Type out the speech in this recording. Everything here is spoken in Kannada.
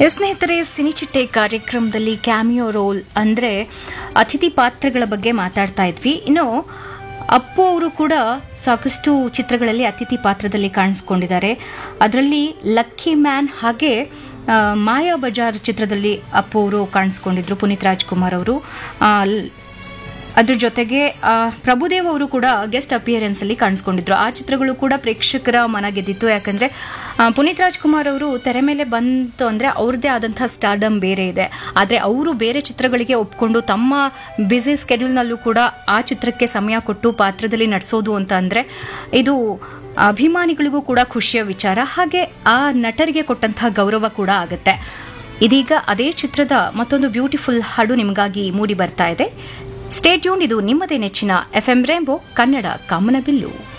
ಎಸ್ ಸ್ನೇಹಿತರೆ ಸಿನಿಚಿಟ್ಟೆ ಕಾರ್ಯಕ್ರಮದಲ್ಲಿ ಕ್ಯಾಮಿಯೋ ರೋಲ್ ಅಂದರೆ ಅತಿಥಿ ಪಾತ್ರಗಳ ಬಗ್ಗೆ ಮಾತಾಡ್ತಾ ಇದ್ವಿ ಇನ್ನು ಅಪ್ಪು ಅವರು ಕೂಡ ಸಾಕಷ್ಟು ಚಿತ್ರಗಳಲ್ಲಿ ಅತಿಥಿ ಪಾತ್ರದಲ್ಲಿ ಕಾಣಿಸ್ಕೊಂಡಿದ್ದಾರೆ ಅದರಲ್ಲಿ ಲಕ್ಕಿ ಮ್ಯಾನ್ ಹಾಗೆ ಆ, ಮಾಯಾ ಬಜಾರ್ ಚಿತ್ರದಲ್ಲಿ ಅಪ್ಪು ಅವರು ಕಾಣಿಸ್ಕೊಂಡಿದ್ರು ಪುನೀತ್ ರಾಜ್ಕುಮಾರ್ ಅವರು ಆ, ಲ್- ಅದ್ರ ಜೊತೆಗೆ ಆ, ಪ್ರಭುದೇವ್ ಅವರು ಕೂಡ ಗೆಸ್ಟ್ ಅಪಿಯರೆನ್ಸ್ ಅಲ್ಲಿ ಕಾಣಿಸ್ಕೊಂಡಿದ್ರು ಆ ಚಿತ್ರಗಳು ಕೂಡ ಪ್ರೇಕ್ಷಕರ ಮನ ಗೆದ್ದಿತ್ತು ಯಾಕಂದ್ರೆ ಆ, ಪುನೀತ್ ರಾಜ್ಕುಮಾರ್ ಅವರು ತೆರೆ ಮೇಲೆ ಬಂತು ಅಂದ್ರೆ ಅವ್ರದ್ದೇ ಆದಂತಹ ಸ್ಟಾರ್ಡಮ್ ಬೇರೆ ಇದೆ ಆದ್ರೆ ಅವರು ಬೇರೆ ಚಿತ್ರಗಳಿಗೆ ಒಪ್ಕೊಂಡು ತಮ್ಮ ಬ್ಯುಸಿ ಸ್ಕೆಡ್ಯೂಲ್ನಲ್ಲೂ ಕೂಡ ಆ ಚಿತ್ರಕ್ಕೆ ಸಮಯ ಕೊಟ್ಟು ಪಾತ್ರದಲ್ಲಿ ನಟಿಸೋದು ಅಂತ ಅಂದ್ರೆ ಇದು ಅಭಿಮಾನಿಗಳಿಗೂ ಕೂಡ ಖುಷಿಯ ವಿಚಾರ ಹಾಗೆ ಆ ನಟರಿಗೆ ಕೊಟ್ಟಂತಹ ಗೌರವ ಕೂಡ ಆಗುತ್ತೆ ಇದೀಗ ಅದೇ ಚಿತ್ರದ ಮತ್ತೊಂದು ಬ್ಯೂಟಿಫುಲ್ ಹಾಡು ನಿಮಗಾಗಿ ಮೂಡಿ ಬರ್ತಾ ಇದೆ ಸ್ಟೇಟ್ಯೂನ್ ಇದು ನಿಮ್ಮದೇ ನೆಚ್ಚಿನ ಎಫ್ ಎಂ ರೇಂಬೋ ಕನ್ನಡ ಕಾಮನಬಿಲ್ಲು